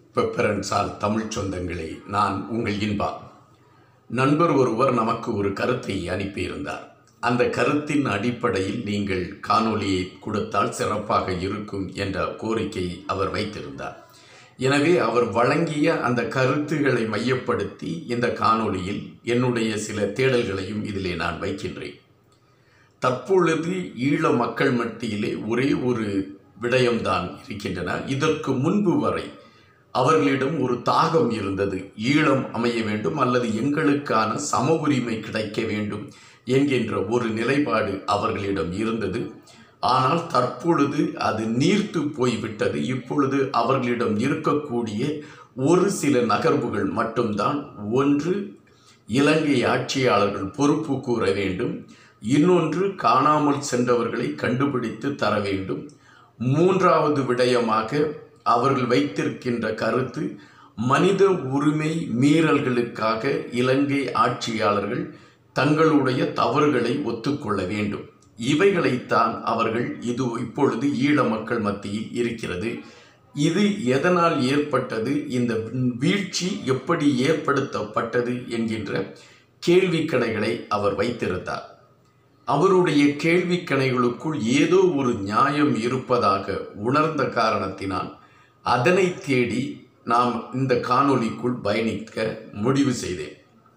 பெப்பரன்ஸால் தமிழ் சொந்தங்களே நான் உங்கள் இன்பா நண்பர் ஒருவர் நமக்கு ஒரு கருத்தை அனுப்பியிருந்தார் அந்த கருத்தின் அடிப்படையில் நீங்கள் காணொளியை கொடுத்தால் சிறப்பாக இருக்கும் என்ற கோரிக்கை அவர் வைத்திருந்தார் எனவே அவர் வழங்கிய அந்த கருத்துக்களை மையப்படுத்தி இந்த காணொளியில் என்னுடைய சில தேடல்களையும் இதிலே நான் வைக்கின்றேன் தற்பொழுது ஈழ மக்கள் மத்தியிலே ஒரே ஒரு விடயம்தான் இருக்கின்றன இதற்கு முன்பு வரை அவர்களிடம் ஒரு தாகம் இருந்தது ஈழம் அமைய வேண்டும் அல்லது எங்களுக்கான சம உரிமை கிடைக்க வேண்டும் என்கின்ற ஒரு நிலைப்பாடு அவர்களிடம் இருந்தது ஆனால் தற்பொழுது அது நீர்த்து போய்விட்டது இப்பொழுது அவர்களிடம் இருக்கக்கூடிய ஒரு சில நகர்வுகள் மட்டும்தான் ஒன்று இலங்கை ஆட்சியாளர்கள் பொறுப்பு கூற வேண்டும் இன்னொன்று காணாமல் சென்றவர்களை கண்டுபிடித்து தர வேண்டும் மூன்றாவது விடயமாக அவர்கள் வைத்திருக்கின்ற கருத்து மனித உரிமை மீறல்களுக்காக இலங்கை ஆட்சியாளர்கள் தங்களுடைய தவறுகளை ஒத்துக்கொள்ள வேண்டும் இவைகளைத்தான் அவர்கள் இது இப்பொழுது ஈழ மக்கள் மத்தியில் இருக்கிறது இது எதனால் ஏற்பட்டது இந்த வீழ்ச்சி எப்படி ஏற்படுத்தப்பட்டது என்கின்ற கேள்விக்கணைகளை அவர் வைத்திருந்தார் அவருடைய கேள்விக்கணைகளுக்குள் ஏதோ ஒரு நியாயம் இருப்பதாக உணர்ந்த காரணத்தினால் அதனை தேடி நாம் இந்த காணொளிக்குள் பயணிக்க முடிவு செய்தேன்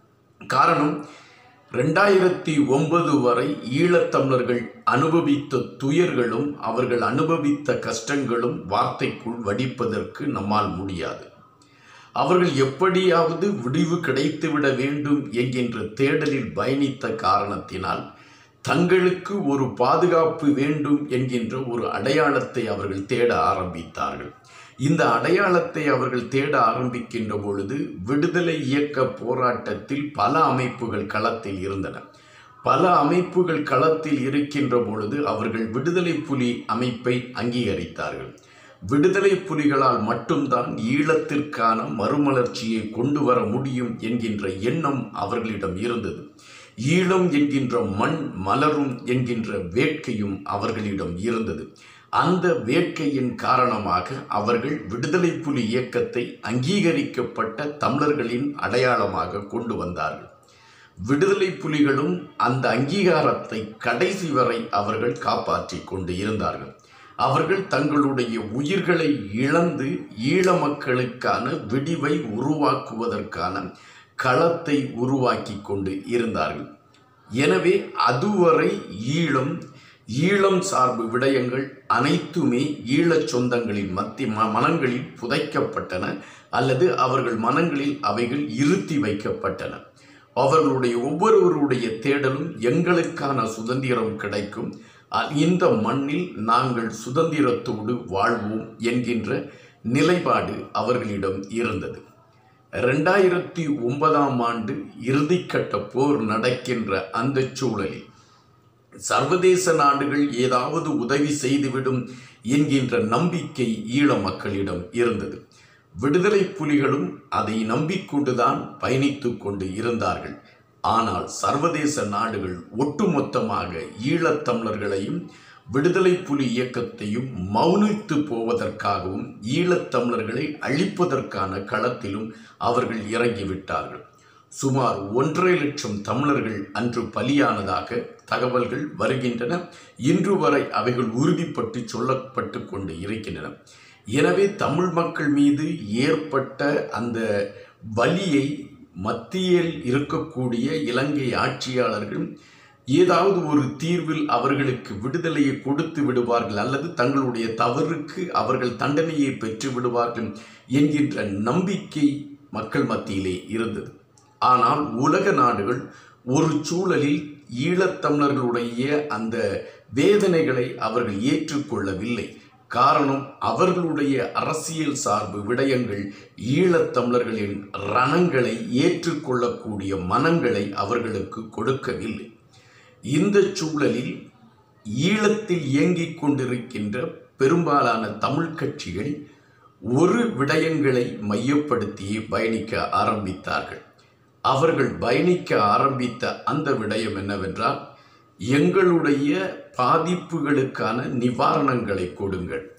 காரணம் ரெண்டாயிரத்தி ஒன்பது வரை ஈழத்தமிழர்கள் அனுபவித்த துயர்களும் அவர்கள் அனுபவித்த கஷ்டங்களும் வார்த்தைக்குள் வடிப்பதற்கு நம்மால் முடியாது அவர்கள் எப்படியாவது விடிவு கிடைத்துவிட வேண்டும் என்கின்ற தேடலில் பயணித்த காரணத்தினால் தங்களுக்கு ஒரு பாதுகாப்பு வேண்டும் என்கின்ற ஒரு அடையாளத்தை அவர்கள் தேட ஆரம்பித்தார்கள் இந்த அடையாளத்தை அவர்கள் தேட ஆரம்பிக்கின்ற பொழுது விடுதலை இயக்க போராட்டத்தில் பல அமைப்புகள் களத்தில் இருந்தன பல அமைப்புகள் களத்தில் இருக்கின்ற பொழுது அவர்கள் விடுதலை புலி அமைப்பை அங்கீகரித்தார்கள் விடுதலை புலிகளால் மட்டும்தான் ஈழத்திற்கான மறுமலர்ச்சியை கொண்டு வர முடியும் என்கின்ற எண்ணம் அவர்களிடம் இருந்தது ஈழம் என்கின்ற மண் மலரும் என்கின்ற வேட்கையும் அவர்களிடம் இருந்தது அந்த வேட்கையின் காரணமாக அவர்கள் விடுதலை புலி இயக்கத்தை அங்கீகரிக்கப்பட்ட தமிழர்களின் அடையாளமாக கொண்டு வந்தார்கள் விடுதலை புலிகளும் அந்த அங்கீகாரத்தை கடைசி வரை அவர்கள் காப்பாற்றி கொண்டு இருந்தார்கள் அவர்கள் தங்களுடைய உயிர்களை இழந்து ஈழ மக்களுக்கான விடிவை உருவாக்குவதற்கான களத்தை உருவாக்கி கொண்டு இருந்தார்கள் எனவே அதுவரை ஈழம் ஈழம் சார்பு விடயங்கள் அனைத்துமே ஈழச் சொந்தங்களின் மத்தி ம மனங்களில் புதைக்கப்பட்டன அல்லது அவர்கள் மனங்களில் அவைகள் இருத்தி வைக்கப்பட்டன அவர்களுடைய ஒவ்வொருவருடைய தேடலும் எங்களுக்கான சுதந்திரம் கிடைக்கும் இந்த மண்ணில் நாங்கள் சுதந்திரத்தோடு வாழ்வோம் என்கின்ற நிலைப்பாடு அவர்களிடம் இருந்தது ரெண்டாயிரத்தி ஒன்பதாம் ஆண்டு இறுதிக்கட்ட போர் நடக்கின்ற அந்த சூழலில் சர்வதேச நாடுகள் ஏதாவது உதவி செய்துவிடும் என்கின்ற நம்பிக்கை ஈழ மக்களிடம் இருந்தது விடுதலை புலிகளும் அதை நம்பிக்கொண்டுதான் பயணித்து கொண்டு இருந்தார்கள் ஆனால் சர்வதேச நாடுகள் ஒட்டுமொத்தமாக ஈழத்தமிழர்களையும் விடுதலை புலி இயக்கத்தையும் மௌனித்து போவதற்காகவும் ஈழத்தமிழர்களை அழிப்பதற்கான களத்திலும் அவர்கள் இறங்கிவிட்டார்கள் சுமார் ஒன்றரை லட்சம் தமிழர்கள் அன்று பலியானதாக தகவல்கள் வருகின்றன இன்று வரை அவைகள் உறுதிப்பட்டு சொல்லப்பட்டு கொண்டு இருக்கின்றன எனவே தமிழ் மக்கள் மீது ஏற்பட்ட அந்த வலியை மத்தியில் இருக்கக்கூடிய இலங்கை ஆட்சியாளர்கள் ஏதாவது ஒரு தீர்வில் அவர்களுக்கு விடுதலையை கொடுத்து விடுவார்கள் அல்லது தங்களுடைய தவறுக்கு அவர்கள் தண்டனையை பெற்று விடுவார்கள் என்கின்ற நம்பிக்கை மக்கள் மத்தியிலே இருந்தது ஆனால் உலக நாடுகள் ஒரு சூழலில் ஈழத்தமிழர்களுடைய அந்த வேதனைகளை அவர்கள் ஏற்றுக்கொள்ளவில்லை காரணம் அவர்களுடைய அரசியல் சார்பு விடயங்கள் ஈழத்தமிழர்களின் ரணங்களை ஏற்றுக்கொள்ளக்கூடிய மனங்களை அவர்களுக்கு கொடுக்கவில்லை இந்த சூழலில் ஈழத்தில் இயங்கிக் கொண்டிருக்கின்ற பெரும்பாலான தமிழ் கட்சிகள் ஒரு விடயங்களை மையப்படுத்தி பயணிக்க ஆரம்பித்தார்கள் அவர்கள் பயணிக்க ஆரம்பித்த அந்த விடயம் என்னவென்றால் எங்களுடைய பாதிப்புகளுக்கான நிவாரணங்களை கொடுங்கள்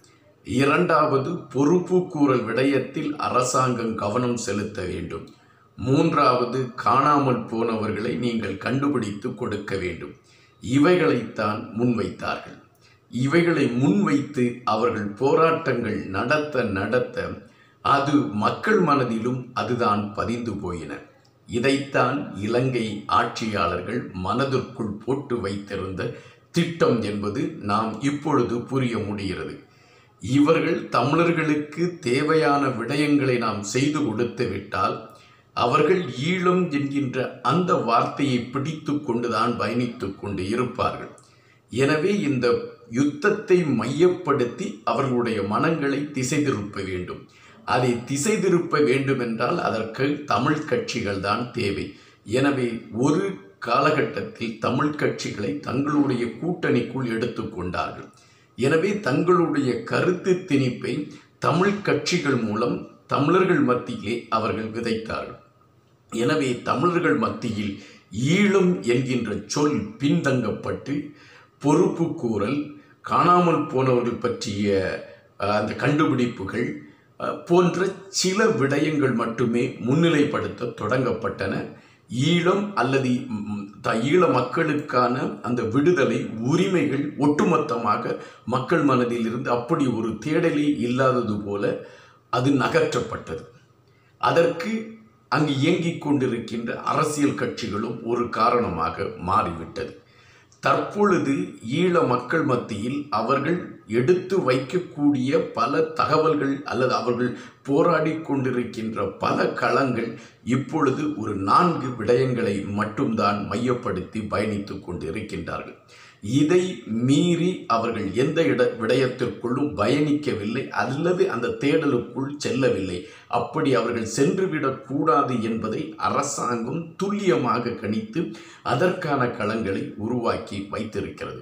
இரண்டாவது பொறுப்பு கூறல் விடயத்தில் அரசாங்கம் கவனம் செலுத்த வேண்டும் மூன்றாவது காணாமல் போனவர்களை நீங்கள் கண்டுபிடித்து கொடுக்க வேண்டும் இவைகளைத்தான் முன்வைத்தார்கள் இவைகளை முன்வைத்து அவர்கள் போராட்டங்கள் நடத்த நடத்த அது மக்கள் மனதிலும் அதுதான் பதிந்து போயின இதைத்தான் இலங்கை ஆட்சியாளர்கள் மனதிற்குள் போட்டு வைத்திருந்த திட்டம் என்பது நாம் இப்பொழுது புரிய முடிகிறது இவர்கள் தமிழர்களுக்கு தேவையான விடயங்களை நாம் செய்து கொடுத்து விட்டால் அவர்கள் ஈழம் என்கின்ற அந்த வார்த்தையை பிடித்து கொண்டுதான் பயணித்து கொண்டு இருப்பார்கள் எனவே இந்த யுத்தத்தை மையப்படுத்தி அவர்களுடைய மனங்களை திசை திருப்ப வேண்டும் அதை திசை திருப்ப வேண்டும் என்றால் அதற்கு தமிழ் கட்சிகள் தான் தேவை எனவே ஒரு காலகட்டத்தில் தமிழ் கட்சிகளை தங்களுடைய கூட்டணிக்குள் எடுத்துக்கொண்டார்கள் எனவே தங்களுடைய கருத்து திணிப்பை தமிழ் கட்சிகள் மூலம் தமிழர்கள் மத்தியிலே அவர்கள் விதைத்தார்கள் எனவே தமிழர்கள் மத்தியில் ஈழம் என்கின்ற சொல் பின்தங்கப்பட்டு பொறுப்பு கூறல் காணாமல் போனவர்கள் பற்றிய அஹ், அந்த கண்டுபிடிப்புகள் அஹ், போன்ற சில விடயங்கள் மட்டுமே முன்னிலைப்படுத்த தொடங்கப்பட்டன ஈழம் அல்லது ம், த- ஈழ மக்களுக்கான அந்த விடுதலை உரிமைகள் ஒட்டுமொத்தமாக மக்கள் மனதில் இருந்து அப்படி ஒரு தேடலே இல்லாதது போல அது நகற்றப்பட்டது அதற்கு அங்கு இயங்கிக் கொண்டிருக்கின்ற அரசியல் கட்சிகளும் ஒரு காரணமாக மாறிவிட்டது தற்பொழுது ஈழ மக்கள் மத்தியில் அவர்கள் எடுத்து வைக்கக்கூடிய பல தகவல்கள் அல்லது அவர்கள் போராடி கொண்டிருக்கின்ற பல களங்கள் இப்பொழுது ஒரு நான்கு விடயங்களை மட்டும்தான் மையப்படுத்தி பயணித்து கொண்டிருக்கின்றார்கள் இதை மீறி அவர்கள் எந்த இட விடயத்திற்குள்ளும் பயணிக்கவில்லை அல்லது அந்த தேடலுக்குள் செல்லவில்லை அப்படி அவர்கள் சென்றுவிடக் கூடாது என்பதை அரசாங்கம் துல்லியமாக கணித்து அதற்கான களங்களை உருவாக்கி வைத்திருக்கிறது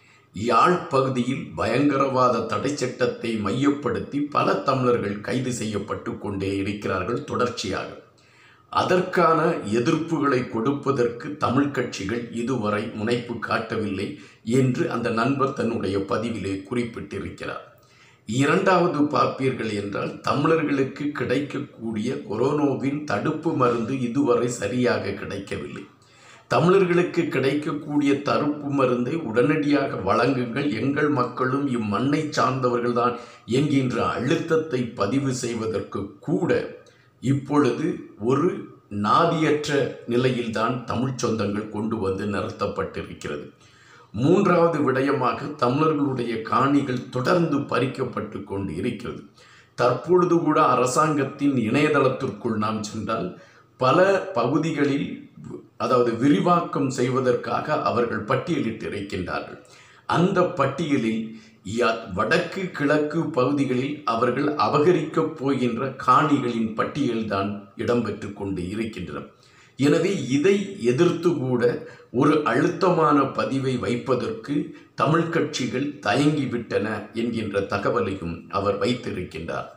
யாழ் பகுதியில் பயங்கரவாத தடை சட்டத்தை மையப்படுத்தி பல தமிழர்கள் கைது செய்யப்பட்டு கொண்டே இருக்கிறார்கள் தொடர்ச்சியாக அதற்கான எதிர்ப்புகளை கொடுப்பதற்கு தமிழ் கட்சிகள் இதுவரை முனைப்பு காட்டவில்லை என்று அந்த நண்பர் தன்னுடைய பதிவிலே குறிப்பிட்டிருக்கிறார் இரண்டாவது பார்ப்பீர்கள் என்றால் தமிழர்களுக்கு கிடைக்கக்கூடிய கொரோனாவின் தடுப்பு மருந்து இதுவரை சரியாக கிடைக்கவில்லை தமிழர்களுக்கு கிடைக்கக்கூடிய தடுப்பு மருந்தை உடனடியாக வழங்குங்கள் எங்கள் மக்களும் இம்மண்ணை சார்ந்தவர்கள்தான் என்கின்ற அழுத்தத்தை பதிவு செய்வதற்கு கூட இப்பொழுது ஒரு நாதியற்ற நிலையில்தான் தமிழ்ச் சொந்தங்கள் கொண்டு வந்து நிறுத்தப்பட்டிருக்கிறது மூன்றாவது விடயமாக தமிழர்களுடைய காணிகள் தொடர்ந்து பறிக்கப்பட்டு கொண்டு இருக்கிறது தற்பொழுது கூட அரசாங்கத்தின் இணையதளத்திற்குள் நாம் சென்றால் பல பகுதிகளில் அதாவது விரிவாக்கம் செய்வதற்காக அவர்கள் பட்டியலிட்டு இருக்கின்றார்கள் அந்த பட்டியலில் ய- வடக்கு கிழக்கு பகுதிகளில் அவர்கள் அபகரிக்கப் போகின்ற காணிகளின் பட்டியல்தான் இடம்பெற்று கொண்டு இருக்கின்றன எனவே இதை எதிர்த்து கூட ஒரு அழுத்தமான பதிவை வைப்பதற்கு தமிழ் கட்சிகள் தயங்கிவிட்டன என்கின்ற தகவலையும் அவர் வைத்திருக்கின்றார்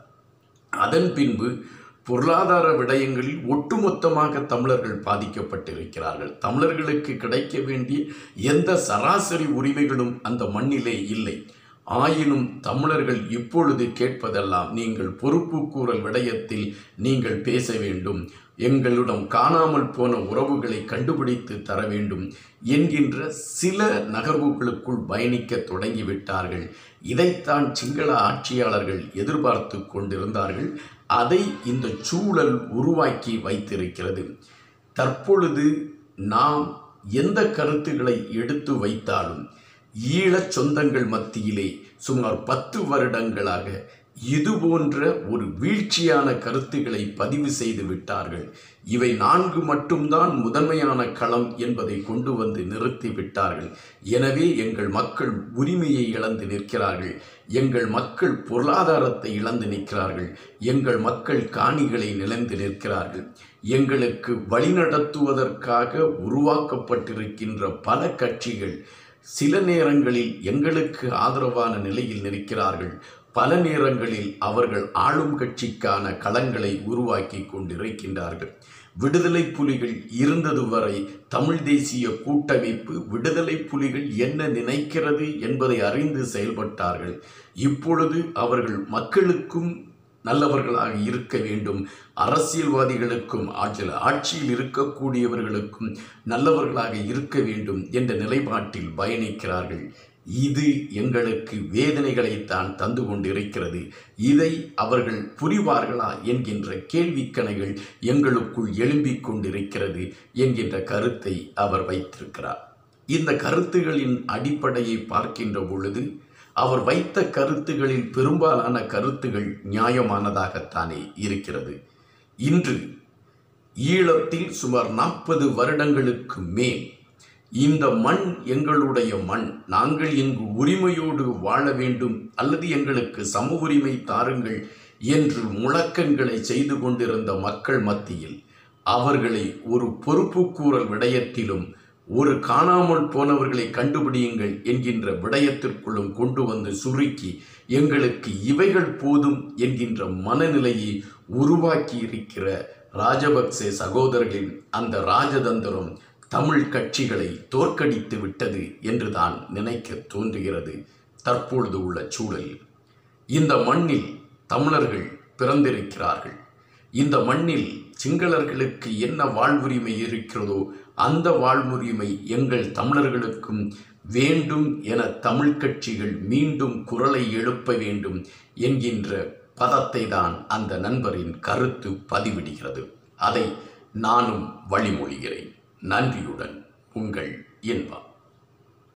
அதன் பின்பு பொருளாதார விடயங்களில் ஒட்டுமொத்தமாக தமிழர்கள் பாதிக்கப்பட்டிருக்கிறார்கள் தமிழர்களுக்கு கிடைக்க வேண்டிய எந்த சராசரி உரிமைகளும் அந்த மண்ணிலே இல்லை ஆயினும் தமிழர்கள் இப்பொழுது கேட்பதெல்லாம் நீங்கள் பொறுப்பு கூறல் விடயத்தில் நீங்கள் பேச வேண்டும் எங்களிடம் காணாமல் போன உறவுகளை கண்டுபிடித்து தர வேண்டும் என்கின்ற சில நகர்வுகளுக்குள் பயணிக்க தொடங்கிவிட்டார்கள் இதைத்தான் சிங்கள ஆட்சியாளர்கள் எதிர்பார்த்து கொண்டிருந்தார்கள் அதை இந்த சூழல் உருவாக்கி வைத்திருக்கிறது தற்பொழுது நாம் எந்த கருத்துக்களை எடுத்து வைத்தாலும் ஈழச் சொந்தங்கள் மத்தியிலே சுமார் பத்து வருடங்களாக இது போன்ற ஒரு வீழ்ச்சியான கருத்துக்களை பதிவு செய்து விட்டார்கள் இவை நான்கு மட்டும்தான் முதன்மையான களம் என்பதை கொண்டு வந்து நிறுத்தி விட்டார்கள் எனவே எங்கள் மக்கள் உரிமையை இழந்து நிற்கிறார்கள் எங்கள் மக்கள் பொருளாதாரத்தை இழந்து நிற்கிறார்கள் எங்கள் மக்கள் காணிகளை நிலந்து நிற்கிறார்கள் எங்களுக்கு வழிநடத்துவதற்காக உருவாக்கப்பட்டிருக்கின்ற பல கட்சிகள் சில நேரங்களில் எங்களுக்கு ஆதரவான நிலையில் நிற்கிறார்கள் பல நேரங்களில் அவர்கள் ஆளும் கட்சிக்கான களங்களை உருவாக்கி கொண்டிருக்கின்றார்கள் விடுதலை புலிகள் இருந்தது வரை தமிழ் தேசிய கூட்டமைப்பு விடுதலை புலிகள் என்ன நினைக்கிறது என்பதை அறிந்து செயல்பட்டார்கள் இப்பொழுது அவர்கள் மக்களுக்கும் நல்லவர்களாக இருக்க வேண்டும் அரசியல்வாதிகளுக்கும் ஆட்சியில் ஆட்சியில் இருக்கக்கூடியவர்களுக்கும் நல்லவர்களாக இருக்க வேண்டும் என்ற நிலைப்பாட்டில் பயணிக்கிறார்கள் இது எங்களுக்கு வேதனைகளைத்தான் தந்து கொண்டிருக்கிறது இதை அவர்கள் புரிவார்களா என்கின்ற கேள்விக்கணைகள் எங்களுக்குள் எழும்பிக் கொண்டிருக்கிறது என்கின்ற கருத்தை அவர் வைத்திருக்கிறார் இந்த கருத்துகளின் அடிப்படையை பார்க்கின்ற பொழுது அவர் வைத்த கருத்துகளில் பெரும்பாலான கருத்துகள் நியாயமானதாகத்தானே இருக்கிறது இன்று ஈழத்தில் சுமார் நாற்பது வருடங்களுக்கு மேல் இந்த மண் எங்களுடைய மண் நாங்கள் இங்கு உரிமையோடு வாழ வேண்டும் அல்லது எங்களுக்கு சம உரிமை தாருங்கள் என்று முழக்கங்களை செய்து கொண்டிருந்த மக்கள் மத்தியில் அவர்களை ஒரு பொறுப்புக்கூறல் விடயத்திலும் ஒரு காணாமல் போனவர்களை கண்டுபிடியுங்கள் என்கின்ற விடயத்திற்குள்ளும் கொண்டு வந்து சுருக்கி எங்களுக்கு இவைகள் போதும் என்கின்ற மனநிலையை உருவாக்கி இருக்கிற ராஜபக்சே சகோதரர்களின் அந்த ராஜதந்திரம் தமிழ் கட்சிகளை தோற்கடித்து விட்டது என்றுதான் நினைக்க தோன்றுகிறது தற்பொழுது உள்ள சூழலில் இந்த மண்ணில் தமிழர்கள் பிறந்திருக்கிறார்கள் இந்த மண்ணில் சிங்களர்களுக்கு என்ன வாழ்வுரிமை இருக்கிறதோ அந்த வாழ்வுரிமை எங்கள் தமிழர்களுக்கும் வேண்டும் என தமிழ் கட்சிகள் மீண்டும் குரலை எழுப்ப வேண்டும் என்கின்ற பதத்தை தான் அந்த நண்பரின் கருத்து பதிவிடுகிறது அதை நானும் வழிமொழிகிறேன் நன்றியுடன் உங்கள் இன்பம்